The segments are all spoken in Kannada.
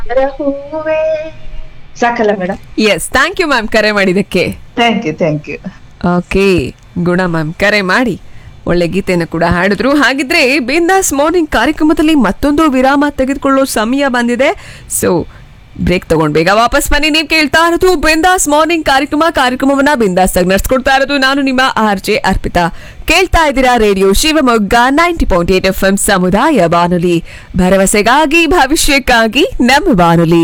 ಹೂವೇ ಸಾಕಲ್ಲ madam yes thank you ma'am ಕರೆ ಮಾಡಿದ್ದಕ್ಕೆ thank you thank you okay Guna ma'am ಕರೆ ಮಾಡಿ ಒಳ್ಳೆ ಗೀತೆಯನ್ನು ಕೂಡ ಹಾಡಿದ್ರು ಹಾಗಿದ್ರೆ ಬಿಂದಾಸ್ ಮಾರ್ನಿಂಗ್ ಕಾರ್ಯಕ್ರಮದಲ್ಲಿ ಮತ್ತೊಂದು ವಿರಾಮ ತೆಗೆದುಕೊಳ್ಳೋ ಸಮಯ ಬಂದಿದೆ ಸೊ ಬ್ರೇಕ್ ತಗೊಂಡ್ ಬೇಗ ವಾಪಸ್ ಬನ್ನಿ ನೀವು ಕೇಳ್ತಾ ಇರೋದು ಬಿಂದಾಸ್ ಮಾರ್ನಿಂಗ್ ಕಾರ್ಯಕ್ರಮ ಕಾರ್ಯಕ್ರಮವನ್ನ ಬಿಂದಾಸ್ ಆಗಿ ನಡ್ಸ್ಕೊಡ್ತಾ ಇರೋದು ನಾನು ನಿಮ್ಮ ಆರ್ ಜೆ ಅರ್ಪಿತಾ ಕೇಳ್ತಾ ಇದ್ದೀರಾ radio Shivamogga ninety point eight F M ಸಮುದಾಯ ಬಾನುಲಿ ಭರವಸೆಗಾಗಿ ಭವಿಷ್ಯಕ್ಕಾಗಿ ನಮ್ಮ ಬಾನುಲಿ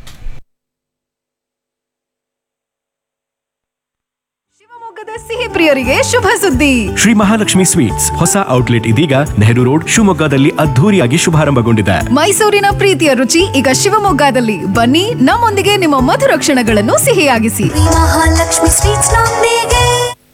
ಶಿವಮೊಗ್ಗದ ಸಿಹಿ ಪ್ರಿಯರಿಗೆ ಶುಭ ಸುದ್ದಿ ಶ್ರೀ ಮಹಾಲಕ್ಷ್ಮಿ ಸ್ವೀಟ್ಸ್ ಹೊಸ ಔಟ್ಲೆಟ್ ಇದೀಗ ನೆಹರು ರೋಡ್ ಶಿವಮೊಗ್ಗದಲ್ಲಿ ಅದ್ಧೂರಿಯಾಗಿ ಶುಭಾರಂಭಗೊಂಡಿದೆ ಮೈಸೂರಿನ ಪ್ರೀತಿಯ ರುಚಿ ಈಗ ಶಿವಮೊಗ್ಗದಲ್ಲಿ ಬನ್ನಿ ನಮ್ಮೊಂದಿಗೆ ನಿಮ್ಮ ಮಧುರ ಕ್ಷಣಗಳನ್ನು ಸಿಹಿಯಾಗಿಸಿ ಮಹಾಲಕ್ಷ್ಮಿ ಸ್ವೀಟ್ಸ್ ನೊಂದಿಗೆ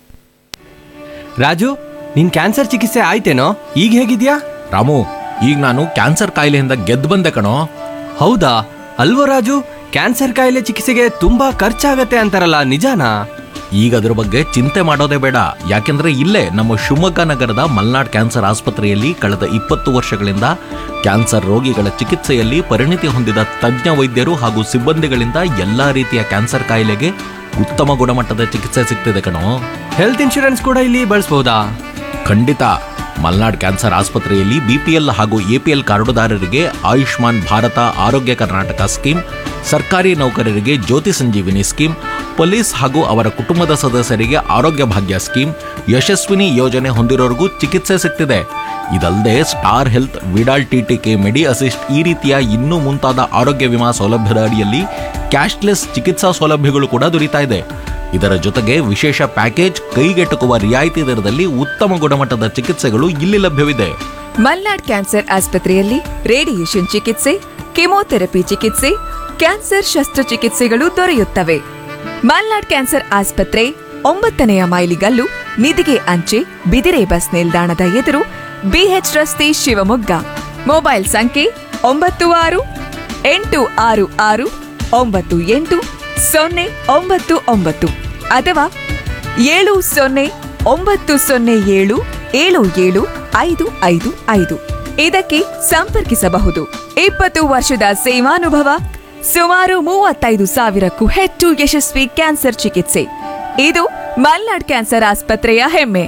ರಾಜು ನಿನ್ ಕ್ಯಾನ್ಸರ್ ಚಿಕಿತ್ಸೆ ಆಯ್ತೇನೋ ಈಗ ಹೇಗಿದ್ಯಾ ರಾಮು ಈಗ ನಾನು ಕ್ಯಾನ್ಸರ್ ಕಾಯಿಲೆಯಿಂದ ಗೆದ್ದು ಬಂದೆ ಕಣೋ ಹೌದಾ ಅಲ್ವೋ ರಾಜು ಕ್ಯಾನ್ಸರ್ ಕಾಯಿಲೆ ಚಿಕಿತ್ಸೆಗೆ ತುಂಬಾ ಖರ್ಚಾಗತ್ತೆ ಅಂತಾರಲ್ಲ ನಿಜಾನಾ ಈಗ ಅದ್ರ ಬಗ್ಗೆ ಚಿಂತೆ ಮಾಡೋದೇ ಬೇಡ ಯಾಕೆಂದ್ರೆ ಇಲ್ಲೇ ನಮ್ಮ ಶಿವಮೊಗ್ಗ ನಗರದ ಮಲ್ನಾಡ್ ಕ್ಯಾನ್ಸರ್ ಆಸ್ಪತ್ರೆಯಲ್ಲಿ ಕಳೆದ ಇಪ್ಪತ್ತು ವರ್ಷಗಳಿಂದ ಕ್ಯಾನ್ಸರ್ ರೋಗಿಗಳ ಚಿಕಿತ್ಸೆಯಲ್ಲಿ ಪರಿಣಿತಿ ಹೊಂದಿದ ತಜ್ಞ ವೈದ್ಯರು ಹಾಗೂ ಸಿಬ್ಬಂದಿಗಳಿಂದ ಎಲ್ಲಾ ರೀತಿಯ ಕ್ಯಾನ್ಸರ್ ಕಾಯಿಲೆಗೆ ಉತ್ತಮ ಗುಣಮಟ್ಟದ ಚಿಕಿತ್ಸೆ ಸಿಗ್ತಿದೆ ಕಣೋ ಹೆಲ್ತ್ ಇನ್ಶೂರೆನ್ಸ್ ಕೂಡ ಇಲ್ಲಿ ಬಳಸ್ಬೋದಾ ಖಂಡಿತ ಮಲ್ನಾಡ್ ಕ್ಯಾನ್ಸರ್ ಆಸ್ಪತ್ರೆಯಲ್ಲಿ ಬಿಪಿಎಲ್ ಹಾಗೂ ಎಪಿಎಲ್ ಕಾರ್ಡುದಾರರಿಗೆ ಆಯುಷ್ಮಾನ್ ಭಾರತ ಆರೋಗ್ಯ ಕರ್ನಾಟಕ ಸ್ಕೀಮ್ ಸರ್ಕಾರಿ ನೌಕರರಿಗೆ ಜ್ಯೋತಿ ಸಂಜೀವಿನಿ ಸ್ಕೀಮ್ ಪೊಲೀಸ್ ಹಾಗೂ ಅವರ ಕುಟುಂಬದ ಸದಸ್ಯರಿಗೆ ಆರೋಗ್ಯ ಭಾಗ್ಯ ಸ್ಕೀಮ್ ಯಶಸ್ವಿನಿ ಯೋಜನೆ ಹೊಂದಿರೋರಿಗೂ ಚಿಕಿತ್ಸೆ ಸಿಗ್ತಿದೆ ಇದಲ್ಲದೆ star health Vidal TTK medi assist ಈ ರೀತಿಯ ಇನ್ನೂ ಮುಂತಾದ ಆರೋಗ್ಯ ವಿಮಾ ಸೌಲಭ್ಯದ ಅಡಿಯಲ್ಲಿ ಕ್ಯಾಶ್ಲೆಸ್ ಚಿಕಿತ್ಸಾ ಸೌಲಭ್ಯಗಳು ಕೂಡ ದೊರೀತಾ ಇದೆ ಇದರ ಜೊತೆಗೆ ವಿಶೇಷ ಪ್ಯಾಕೇಜ್ ಕೈಗೆಟುಕುವ ರಿಯಾಯಿತಿ ದರದಲ್ಲಿ ಉತ್ತಮ ಗುಣಮಟ್ಟದ ಚಿಕಿತ್ಸೆಗಳು ಇಲ್ಲಿ ಲಭ್ಯವಿದೆ ಮಲ್ನಾಡ್ ಕ್ಯಾನ್ಸರ್ ಆಸ್ಪತ್ರೆಯಲ್ಲಿ ರೇಡಿಯೇಷನ್ ಚಿಕಿತ್ಸೆ ಕೆಮೊಥೆರಪಿ ಚಿಕಿತ್ಸೆ ಕ್ಯಾನ್ಸರ್ ಶಸ್ತ್ರಚಿಕಿತ್ಸೆಗಳು ದೊರೆಯುತ್ತವೆ ಮಲ್ನಾಡ್ ಕ್ಯಾನ್ಸರ್ ಆಸ್ಪತ್ರೆ ಒಂಬತ್ತನೆಯ ಮೈಲಿಗಲ್ಲು ನಿಧಿಗೆ ಅಂಚೆ ಬಿದಿರೆ ಬಸ್ ನಿಲ್ದಾಣದ ಎದುರು ಬಿಎಚ್ ರಸ್ತೆ ಶಿವಮೊಗ್ಗ ಮೊಬೈಲ್ ಸಂಖ್ಯೆ ಒಂಬತ್ತು ಆರು ಎಂಟು ಆರು ಆರು ಒಂಬತ್ತು ಎಂಟು ಸೊನ್ನೆ ಒಂಬತ್ತು ಒಂಬತ್ತು ಅಥವಾ ಏಳು ಸೊನ್ನೆ ಒಂಬತ್ತು ಸೊನ್ನೆ ಏಳು ಏಳು ಏಳು ಐದು ಐದು ಐದು ಇದಕ್ಕೆ ಸಂಪರ್ಕಿಸಬಹುದು ಇಪ್ಪತ್ತು ವರ್ಷದ ಸೇವಾನುಭವ ಸುಮಾರು ಮೂವತ್ತೈದು ಸಾವಿರಕ್ಕೂ ಹೆಚ್ಚು ಯಶಸ್ವಿ ಕ್ಯಾನ್ಸರ್ ಚಿಕಿತ್ಸೆ ಇದು ಮಲ್ನಾಡ್ ಕ್ಯಾನ್ಸರ್ ಆಸ್ಪತ್ರೆಯ ಹೆಮ್ಮೆ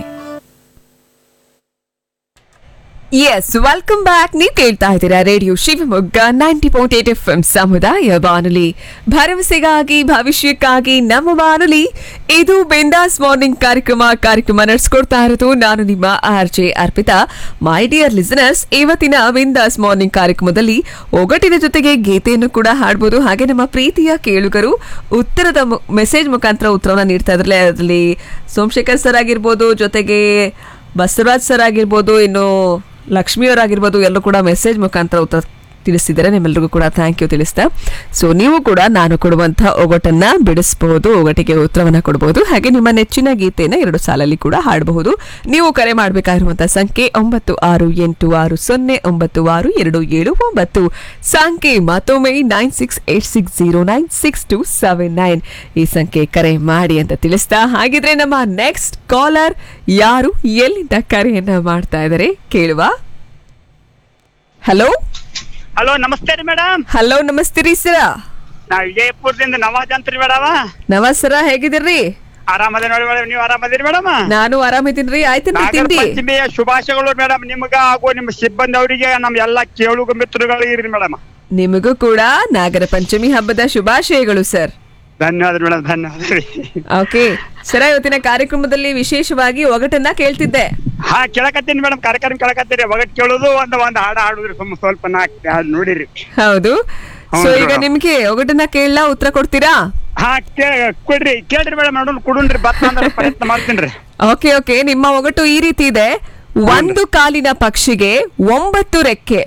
ಎಸ್ ವೆಲ್ಕಮ್ ಬ್ಯಾಕ್ ನೀವು ಕೇಳ್ತಾ ಇದ್ದೀರಾ radio Shivamogga ninety point eight F M ಸಮುದಾಯ ಬಾನುಲಿ ಭರವಸೆಗಾಗಿ ಭವಿಷ್ಯಕ್ಕಾಗಿ ನಮ್ಮ ಬಾನುಲಿ ಇದು ಬಿಂದಾಸ್ ಮಾರ್ನಿಂಗ್ ಕಾರ್ಯಕ್ರಮ ಕಾರ್ಯಕ್ರಮ ನಡೆಸ್ಕೊಡ್ತಾ ಇರೋದು ನಾನು ನಿಮ್ಮ R J Arpitha my dear listeners ಇವತ್ತಿನ ಬಿಂದಾಸ್ ಮಾರ್ನಿಂಗ್ ಕಾರ್ಯಕ್ರಮದಲ್ಲಿ ಒಗಟಿನ ಜೊತೆಗೆ ಗೀತೆಯನ್ನು ಕೂಡ ಹಾಡ್ಬೋದು ಹಾಗೆ ನಮ್ಮ ಪ್ರೀತಿಯ ಕೇಳುಗರು ಉತ್ತರದ ಮೆಸೇಜ್ ಮುಖಾಂತರ ಉತ್ತರವನ್ನ ನೀಡ್ತಾ ಇದ್ರಲ್ಲ ಅದರಲ್ಲಿ ಸೋಮಶೇಖರ್ ಸರ್ ಆಗಿರ್ಬೋದು ಜೊತೆಗೆ ಬಸವರಾಜ್ ಸರ್ ಆಗಿರ್ಬೋದು ಇನ್ನು ಲಕ್ಷ್ಮಿಯವರಾಗಿರ್ಬೋದು ಎಲ್ಲರೂ ಕೂಡ ಮೆಸೇಜ್ ಮುಖಾಂತರ ಉತ್ತರ ತಿಳಿಸಿದ್ದಾರೆ ನಿಮ್ಮೆಲ್ರಿಗೂ ಕೂಡ ಥ್ಯಾಂಕ್ ಯು ತಿಳಿಸ್ತಾ ಸೊ ನೀವು ಕೂಡ ನಾನು ಕೊಡುವಂಥ ಒಗಟನ್ನ ಬಿಡಿಸಬಹುದು ಒಗಟಿಗೆ ಉತ್ತರವನ್ನ ಕೊಡಬಹುದು ಹಾಗೆ ನಿಮ್ಮ ನೆಚ್ಚಿನ ಗೀತೆನ ಎರಡು ಸಾಲಲ್ಲಿ ಕೂಡ ಹಾಡಬಹುದು ನೀವು ಕರೆ ಮಾಡಬೇಕಾಗಿರುವಂಥ ಸಂಖ್ಯೆ ಒಂಬತ್ತು ಆರು ಎಂಟು ಆರು ಸೊನ್ನೆ ಒಂಬತ್ತು ಆರು ಎರಡು ಏಳು ಒಂಬತ್ತು ಸಂಖ್ಯೆ ಮತ್ತೊಮ್ಮೆ nine six eight six zero nine six two seven nine ಈ ಸಂಖ್ಯೆ ಕರೆ ಮಾಡಿ ಅಂತ ತಿಳಿಸ್ತಾ ಹಾಗಿದ್ರೆ ನಮ್ಮ ನೆಕ್ಸ್ಟ್ ಕಾಲರ್ ಯಾರು ಎಲ್ಲಿಂದ ಕರೆಯನ್ನ ಮಾಡ್ತಾ ಇದ್ದಾರೆ ಕೇಳುವ ಹಲೋ ಹಲೋ ನಮಸ್ತೆ ರೀ ಮೇಡಮ್ ಹಲೋ ನಮಸ್ತೆ ರೀ ಸರ ನಾವ್ ವಿಜಯಪುರದಿಂದ ನವಾಜ್ ಅಂತ್ರಿ ಮೇಡಮ್ ನಮಸ್ಕಾರ ಹೇಗಿದ್ದೀರಿ ಆರಾಮದ ನೋಡಿ ಮೇಡಮ್ ನೀವು ಆರಾಮದಿರಿ ಮೇಡಮ್ ನಾನು ಆರಾಮಿದ್ದೀನ್ರಿ ಆಯ್ತೇನ್ರಿ ನಾಗರ ತಿಂಡಿ ಪಂಚಮಿಯ ಶುಭಾಶಯಗಳು ಮೇಡಮ್ ನಿಮ್ಗ ಹಾಗೂ ನಿಮ್ಮ ಸಿಬ್ಬಂದಿ ಅವರಿಗೆ ನಮ್ ಎಲ್ಲಾ ಕೇಳುಗ ಮಿತ್ರಗಳಿಗೆ ಮೇಡಮ್ ನಿಮಗೂ ಕೂಡ ನಾಗರ ಪಂಚಮಿ ಹಬ್ಬದ ಶುಭಾಶಯಗಳು ಸರ್ ಧನ್ಯವಾದ ಮೇಡಮ್ ಧನ್ಯವಾದ ರೀ ಓಕೆ ಸರ ಇವತ್ತಿನ ಕಾರ್ಯಕ್ರಮದಲ್ಲಿ ವಿಶೇಷವಾಗಿ ಒಗಟನ್ನ ಕೇಳ್ತಿದ್ದೆ ಹಾ ಕೇಳಕತ್ತೀನಿ ಮೇಡಮ್ ಕಾರ್ಯಕ್ರಮ ಕೇಳಕತ್ತೀರಿ ಒಗಟ್ ಕೇಳೋದು ಒಂದ್ ಒಂದ್ ಹಾಡ ಹಾಡುದ್ರಿ ಸುಮ್ಮ ಸ್ವಲ್ಪ ನಾಲ್ಕು ಹಾಡ್ ನೋಡಿರಿ ಹೌದು ಸೊ ಹೌದು ಈಗ ಮೇಡಮ್. ನಿಮ್ಗೆ ಒಗಟನ್ನ ಕೇಳಲ್ಲ ಉತ್ತರ ಕೊಡ್ತೀರಾ ಹಾ ಕೇ ಕೊಡ್ರಿ ಕೇಳ್ರಿ ಮೇಡಮ್ ನೋಡೋಣ ಕೊಡುನ್ರಿ ಬತ್ತ ಅಂದ್ರೆ ಪ್ರಯತ್ನ ಮಾಡ್ತೀನಿ ಓಕೆ ಓಕೆ ನಿಮ್ಮ ಒಗಟು ಈ ರೀತಿ ಇದೆ ಒಂದು ಕಾಲಿನ ಪಕ್ಷಿಗೆ ಒಂಬತ್ತು ರೆಕ್ಕೆ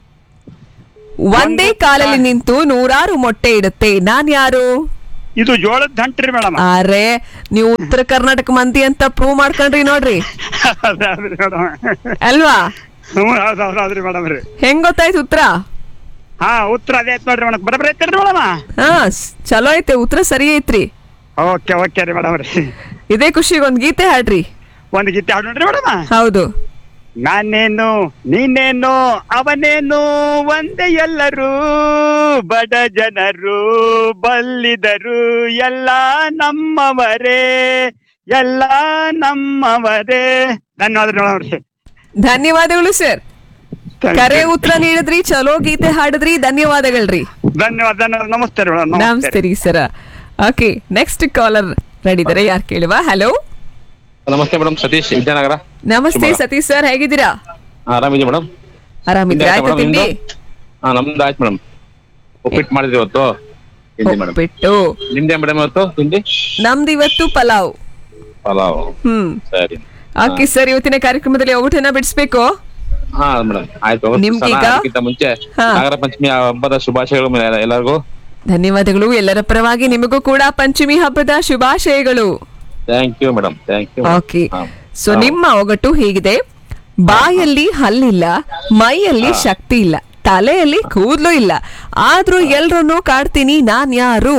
ಒಂದೇ ಒಂದು ಕಾಲಲ್ಲಿ ಕಾ- ನಿಂತು ನೂರಾರು ಮೊಟ್ಟೆ ಇಡುತ್ತೆ ನಾನ್ ಯಾರು ಇದು ಜೋಳದ ದಂಟ್ರಿ ಮೇಡಮ್ ಅರೆ ನೀವು ಉತ್ತರ ಕರ್ನಾಟಕ ಮಂದಿ ಅಂತ ಪ್ರೂವ್ ಮಾಡ್ಕೊಂಡ್ರಿ ನೋಡ್ರಿ ಹೌದ್ರಿ ಮೇಡಮ್ ಅಲ್ವಾ ಹ್ಞೂ ಹೌದು ಹೌದು ಹೌದ್ರಿ ಮೇಡಮ್ ರೀ ಹೆಂಗ್ ಗೊತ್ತಾಯ್ತು ಉತ್ತರ ಹಾ ಉತ್ತರ ಅದೇ ಐತ್ ನೋಡ್ರಿ ಮೇಡಮ್ ಬರಬರ ಐತ್ರಿ ಮೇಡಮ್ ಹಾ ಸ್- ಚಲೋ ಐತೆ ಉತ್ತರ ಸರಿ ಐತ್ರಿ ಓಕೆ ಓಕೆ ರೀ ಮೇಡಮ್ ರೀ ಇದೇ ಖುಷಿಗೆ ಒಂದ್ ಗೀತೆ ಹಾಡ್ರಿ ಒಂದ್ ಗೀತೆ ಹಾಡು ನೋಡ್ರಿ ಮೇಡಮ್ ಹೌದು ನಾನೇನು ನೀನೇನು ಅವನೇನು ಒಂದೇ ಎಲ್ಲರೂ ಬಡ ಜನರು ಬಲ್ಲಿದರು ಎಲ್ಲ ನಮ್ಮವರೇ ಎಲ್ಲ ನಮ್ಮವರೇ ಧನ್ಯವಾದಗಳು ನೋಡ್ರಿ ಧನ್ಯವಾದಗಳು ಸರ್ ಕರೆ ಉತ್ತರ ನೀಡಿದ್ರಿ ಚಲೋ ಗೀತೆ ಹಾಡಿದ್ರಿ ಧನ್ಯವಾದಗಳ್ರಿ ಧನ್ಯವಾದ ಧನ್ಯವಾದ ನಮಸ್ತೆ ಮೇಡಮ್ ನಮಸ್ತೆ ನಮಸ್ತೆ ರೀ ಸರ ಓಕೆ ನೆಕ್ಸ್ಟ್ ಕಾಲರ್ ರೆಡಿ ಇದಾರೆ ಯಾರು ಕೇಳುವ ಹಲೋ ನಮಸ್ತೆ ಮೇಡಮ್ ಸತೀಶ್ ವಿದ್ಯಾನಗರ ನಮಸ್ತೆ ಸತೀಶ್ ಸರ್ ಹೇಗಿದ್ದೀರಾ ಆರಾಮಿದೆ ಮೇಡಮ್ ಆರಾಮಿದ್ದೀರಾ ಆಯ್ತಾ ತಿಂಡಿ ಹಾ ನಮ್ದು ಆಯ್ತು ಮೇಡಮ್ ಉಪ್ಪಿಟ್ಟು ಮಾಡಿದ್ರಿ ಇವತ್ತು ತಿಂಡಿ ಮೇಡಮ್ ಉಪ್ಪಿಟ್ಟು ನಿಮ್ದೇ ಮೇಡಮ್ ಇವತ್ತು ತಿಂಡಿ ನಮ್ದು ಇವತ್ತು ಪಲಾವ್ ಪಲಾವ್ ಹ್ಮ್ ಸರಿ ಓಕೆ ಸರ್ ಇವತ್ತಿನ ಕಾರ್ಯಕ್ರಮದಲ್ಲಿ ಒಗಟನ್ನ ಬಿಡಿಸ್ಬೇಕು ಹಾ ಮೇಡಮ್ ಆಯ್ತು ನಿಮ್ಗೀಗ? ಸಲ ಅದಕ್ಕಿಂತ ಮುಂಚೆ ಹಾ. ನಾಗರ ಪಂಚಮಿ ಹಬ್ಬದ ಶುಭಾಶಯಗಳು ಮೇಡಮ್ ಎಲ್ಲರಿಗೂ ಧನ್ಯವಾದಗಳು ಎಲ್ಲರ ಪರವಾಗಿ ನಿಮಗೂ ಕೂಡ ಪಂಚಮಿ ಹಬ್ಬದ ಶುಭಾಶಯಗಳು thank you madam thank you okay so ನಿಮ್ಮ ಒಗಟು ಹೀಗಿದೆ ಬಾಯಲ್ಲಿ ಹಲ್ಲಿಲ್ಲ ಮೈಯಲ್ಲಿ ಶಕ್ತಿ ಇಲ್ಲ ತಲೆಯಲ್ಲಿ ಕೂದಲು ಇಲ್ಲ ಆದ್ರೂ ಎಲ್ರನ್ನೂ ಕಾಡ್ತೀನಿ ನಾನ್ ಯಾರು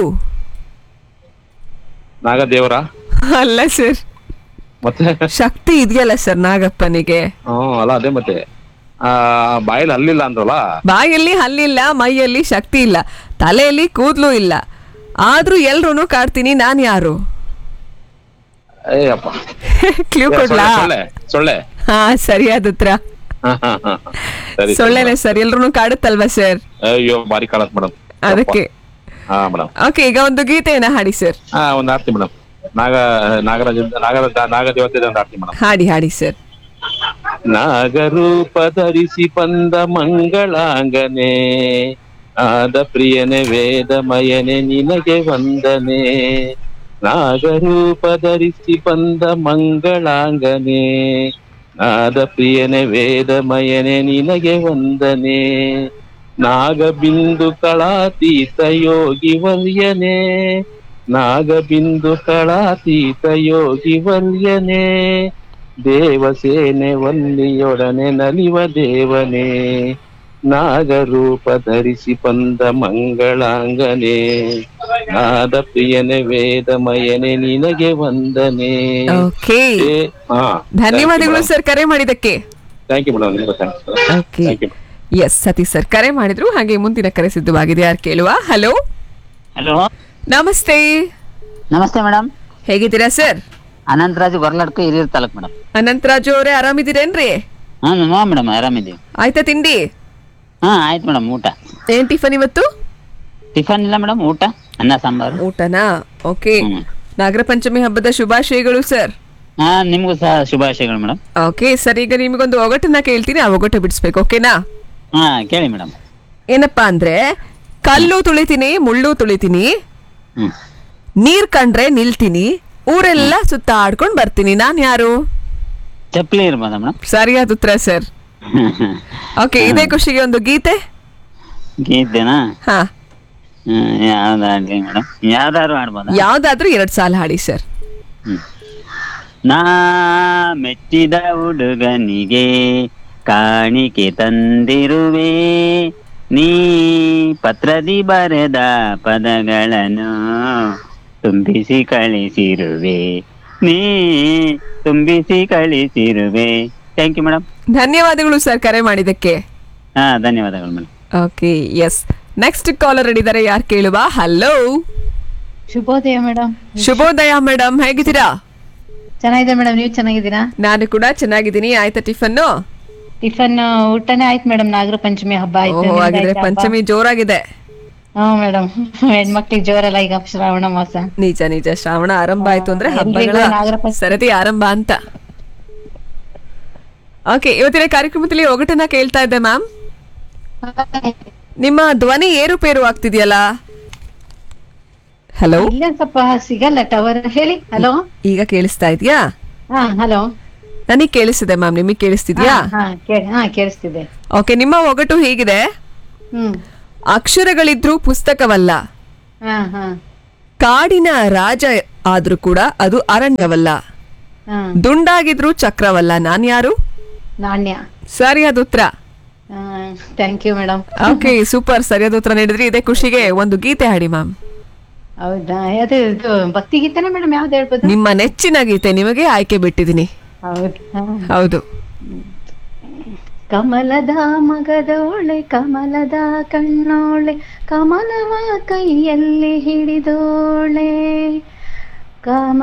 ನಾಗದೇವರ ಅಲ್ಲ ಸರ್ ಮತ್ತೆ ಶಕ್ತಿ ಇದೆಯಲ್ಲ ಸರ್ ನಾಗಪ್ಪನಿಗೆ ಹ್ಮ್ ಅಲ್ಲ ಅದೇ ಮತ್ತೆ ಆ ಬಾಯಲ್ಲಿ ಹಲ್ಲಿಲ್ಲ ಅಂದ್ರಲ್ಲ ಬಾಯಲ್ಲಿ ಹಲ್ಲಿಲ್ಲ ಮೈಯಲ್ಲಿ ಶಕ್ತಿ ಇಲ್ಲ ತಲೆಯಲ್ಲಿ ಕೂದಲು ಇಲ್ಲ ಆದ್ರೂ ಎಲ್ರನ್ನೂ ಕಾಡ್ತೀನಿ ನಾನ್ ಯಾರು ಏಯಪ್ಪ ಕ್ಲೂ ಕೊಡ್ಲಾ ಸೊಳ್ಳೆ ಸೊಳ್ಳೆ ಹಾ ಸರಿಯಾದ ಉತ್ತರ ಹಾ, ಹಾ, ಹಾ. ಸರಿ ಸೊಳ್ಳೆನೆ ಸರ್ ಎಲ್ರನ್ನೂ ಕಾಡುತ್ತಲ್ವಾ ಸರ್ ಅಯ್ಯೋ ಬಾರಿ ಕಾಣತ್ ಮೇಡಮ್ ಅದಕ್ಕೆ ಹಾ ಮೇಡಮ್ ಓಕೆ ಈಗ ಒಂದು ಗೀತೆಯನ್ನ ಹಾಡಿ ಸರ್ ಹಾ ಒಂದ್ ಆಡ್ತೀನಿ ಮೇಡಮ್ ನಾಗ ನಾಗರಾಜ ನಾಗರ ನಾಗದೇವತೆ ಒಂದು ಆಡ್ತೀನಿ ಮೇಡಮ್ ಹಾಡಿ ಹಾಡಿ ಸರ್ ನಾಗರೂಪ ಧರಿಸಿ ಬಂದ ಮಂಗಳಾಂಗನೆ ಆದ ಪ್ರಿಯನೆ ವೇದಮಯನೆ ನಿನಗೆ ವಂದನೆ ನಾಗರೂಪ ಧರಿಸಿ ಬಂದ ಮಂಗಳಾಂಗನೆ ಆದ ಪ್ರಿಯನೆ ವೇದಮಯನೆ ನಿನಗೆ ವಂದನೆ ನಾಗಬಿಂದು ಕಳಾತೀತ ಯೋಗಿ ವಲ್ಯನೆ ನಾಗಬಿಂದು ಕಳಾತೀತ ಯೋಗಿ ವಲ್ಯನೆ ದೇವಸೇನೆ ವಲ್ಲಿಯೊಡನೆ ನಲಿವ ದೇವನೇ ನಾಗರೂಪ ಧರಿಸಿ ಬಂದ ಮಂಗಳಾಂಗನೆ ನಾದ ಪ್ರಿಯನೆ ವೇದಮಯನೆ ನಿನಗೆ ವಂದನೆ ಓಕೆ ಏ, ಹಾ ಧನ್ಯವಾದಗಳು ಸರ್ ಕರೆ ಮಾಡಿದಕ್ಕೆ ಥ್ಯಾಂಕ್ ಯು ಮೇಡಮ್ ನಿಮ್ಗೆ thanks okay thank you yes Satish sir ಕರೆ ಮಾಡಿದ್ರು ಹಾಗೆ ಮುಂದಿನ ಕರೆ ಸಿದ್ಧವಾಗಿದೆ ಯಾರು ಕೇಳುವ ಹಲೋ ಹಲೋ ನಮಸ್ತೆ ನಮಸ್ತೆ ಮೇಡಮ್ ಹೇಗಿದ್ದೀರಾ ಸರ್ ಅನಂತರಾಜು ಗೊರ್ಲಡ್ಕ ಹಿರಿಯೂರು ತಾಲೂಕ್ ಮೇಡಮ್ ಅನಂತರಾಜು ಅವರೇ ಆರಾಮಿದ್ದೀರೇನ್ರಿ ಹಾ ಹಾ ಮೇಡಮ್ ಆರಾಮಿದ್ದೀವಿ ಆಯ್ತಾ ತಿಂಡಿ ಹಾ ಆಯ್ತು ಮೇಡಮ್ ಊಟ ಏನ್ ಟಿಫನ್ ಇವತ್ತು ಟಿಫನ್ ಇಲ್ಲ ಮೇಡಮ್ ಊಟ ಅನ್ನ ಸಾಂಬಾರು ಊಟನಾ ಓಕೆ ನಾಗರ ಪಂಚಮಿ ಹಬ್ಬದ ಶುಭಾಶಯಗಳು ಸರ್ ಹಾ ನಿಮ್ಗೂ ಸಹ ಶುಭಾಶಯಗಳು ಮೇಡಮ್ ಓಕೆ ಸರ್ ಈಗ ನಿಮಗೊಂದು ಒಗಟನ್ನ ಕೇಳ್ತೀನಿ ಆ ಒಗಟು ಬಿಡಿಸ್ಬೇಕು ಓಕೆನಾ ಹಾ ಕೇಳಿ ಮೇಡಮ್ ಏನಪ್ಪಾ ಅಂದ್ರೆ ಕಲ್ಲು ತುಳಿತೀನಿ ಮುಳ್ಳು ತುಳಿತೀನಿ ಹ್ಮ್ ನೀರ್ ಕಂಡ್ರೆ ನಿಲ್ತೀನಿ ಊರೆಲ್ಲ ಸುತ್ತಾಡ್ಕೊಂಡ್ ಬರ್ತೀನಿ ನಾನ್ ಯಾರು ಚಪ್ಪಲಿ ಇರ್ಬೋದಾ ಮೇಡಮ್ ಸರಿಯಾದ ಉತ್ತರ ಸರ್ ಓಕೆ ಇದೇ ಖುಷಿಗೆ ಒಂದು ಗೀತೆ ಗೀತೆನಾ ಹಾ ಹ್ಮ್ ಯಾವ್ದಾಗ್ಲಿ ಮೇಡಮ್ ಯಾವ್ದಾದ್ರು ಆಡ್ಬೋದಾ ಯಾವ್ದಾದ್ರೂ ಎರಡ್ ಸಾಲ ಹಾಡಿ ಸರ್ ನಾ ಮೆಚ್ಚಿದ ಹುಡುಗನಿಗೆ ಕಾಣಿಕೆ ತಂದಿರುವೆ ನೀ ಪತ್ರದಿ ಬರೆದ ಪದಗಳನ್ನು ತುಂಬಿಸಿ ಕಳಿಸಿರುವೆ ನೀ ತುಂಬಿಸಿ ಕಳಿಸಿರುವೆ ಥ್ಯಾಂಕ್ ಯು ಮೇಡಮ್ ಧನ್ಯವಾದಗಳು ಸರ್ ಕರೆ ಮಾಡಿದಕ್ಕೆ ಹಾ ಧನ್ಯವಾದಗಳು madam okay yes next caller ಹಿಡಿದರೆ ಯಾರು ಕೇಳುವ ಹಲೋ ಶುಭೋದಯ ಮೇಡಮ್ ಶುಭೋದಯ ಮೇಡಮ್ ಹೇಗಿದ್ದೀರಾ ಚೆನ್ನಾಗಿದೆ ಮೇಡಮ್ ನೀವು ಚೆನ್ನಾಗಿದ್ದೀರಾ ನಾನು ಕೂಡ ಚೆನ್ನಾಗಿದ್ದೀನಿ ಆಯ್ತಾ ಟಿಫನ್ನು ಟಿಫನ್ ಊಟನೇ ಆಯ್ತು ಮೇಡಮ್ ನಾಗರ ಪಂಚಮಿ ಹಬ್ಬ ಆಯ್ತು ಓಹೋ ನಿಮ್ದು ಹಾಗಿದ್ರೆ ಆಯ್ತಾ ಹಬ್ಬ? ಪಂಚಮಿ ಜೋರಾಗಿದೆ ಹ್ಮ್ ಮೇಡಮ್ ಹೆಣ್ಮಕ್ಳಿಗೆ ಜೋರಲ್ಲ ಈಗ ಶ್ರಾವಣ ಮಾಸ ನಿಜ ನಿಜ ಶ್ರಾವಣ ಆರಂಭ ಆಯ್ತು ಅಂದ್ರೆ ಎಲ್ರಿಗೂ ಹಬ್ಬಗಳ ನಾಗರ ಪಂಚಮಿ. ಸರದಿ ಆರಂಭ ಅಂತ ಓಕೆ ಇವತ್ತಿನ ಕಾರ್ಯಕ್ರಮದಲ್ಲಿ ಒಗಟನ್ನ ಕೇಳ್ತಾ ಇದ್ದೆ ಮ್ಯಾಮ್ ನಿಮ್ಮ ಧ್ವನಿ ಏರುಪೇರು ಆಗ್ತಿದೆಯಲ್ಲ ಹಲೋ ಇಲ್ಲ ಸ್ವಲ್ಪ ಸಿಗಲ್ಲ ಟವರ್ ಹೇಳಿ ಹಲೋ ಈಗ ಕೇಳಿಸ್ತಾ ಇದೆಯಾ ಹಾ ಹಲೋ ನನಗೆ ಕೇಳಿಸ್ತಿದೆ ಮ್ಯಾಮ್ ನಿಮಗೆ ಕೇಳಿಸ್ತಿದ್ಯಾ ಹಾ ಕೇಳಿ ಹಾ ಕೇಳಿಸ್ತಿದೆ ಓಕೆ ನಿಮ್ಮ ಒಗಟು ಹೇಗಿದೆ ಹ್ಮ್ ಅಕ್ಷರಗಳಿದ್ರೂ ಪುಸ್ತಕವಲ್ಲ ಹಾ ಹಾ ಕಾಡಿನ ರಾಜ ಆದ್ರೂ ಕೂಡ ಅದು ಅರಣ್ಯವಲ್ಲ ಹಾ ದುಂಡಾಗಿದ್ರು ಚಕ್ರವಲ್ಲ ನಾನ್ ಯಾರು ನಾಣ್ಯ ಸರಿಯಾದ ಉತ್ತರ thank you madam okay super ಸರಿಯಾದ ಉತ್ತರ ನೀಡಿದ್ರಿ ಇದೇ ಖುಷಿಗೆ ಒಂದು ಗೀತೆ ಹಾಡಿ ಮ್ಯಾಮ್ ಹೌದಾ ಅದು ಇದು ಭಕ್ತಿ ಗೀತೆನ ಮೇಡಮ್ ಯಾವ್ದು ಹೇಳ್ಬೋದು ನಿಮ್ಮ ನೆಚ್ಚಿನ ಗೀತೆ ನಿಮಗೆ ಆಯ್ಕೆ ಬಿಟ್ಟಿದ್ದೀನಿ ಹೌದಾ ಹೌದು ಕಮಲದ ಮಗದೋಳೆ ಕಮಲದ ಕಣ್ಣೋಳೆ ಕಮಲವ ಕೈಯಲ್ಲಿ ಹಿಡಿದೋಳೆ ಕಮ